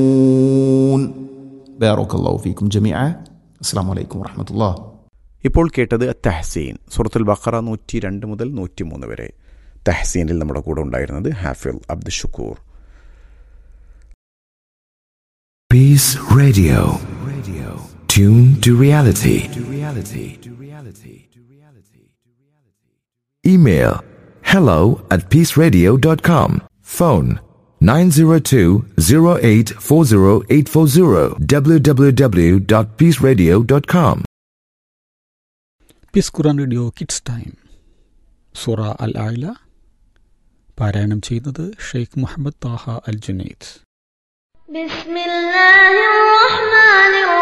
بارك الله فيكم جميعا السلام عليكم ورحمة الله ഇപ്പോൾ കേട്ടത് തഹസീൻ സുറത്തുൽ ബഖറ നൂറ്റി രണ്ട് മുതൽ നൂറ്റി മൂന്ന് വരെ തഹസീനിൽ നമ്മുടെ കൂടെ ഉണ്ടായിരുന്നത് ഹാഫിൽ Abdul Shukoor Peace Radio. Radio. Tune to reality. To reality. To reality. To reality. Email hello at peaceradio.com. Phone 902-0840840 www.peaceradio.com. Peace Quran radio kids time സൂറ അൽ ആയില പാരായണം ചെയ്യുന്നത് ഷെയ്ഖ് മുഹമ്മദ് താഹ അൽ ജുനൈദ് بسم الله الرحمن الرحيم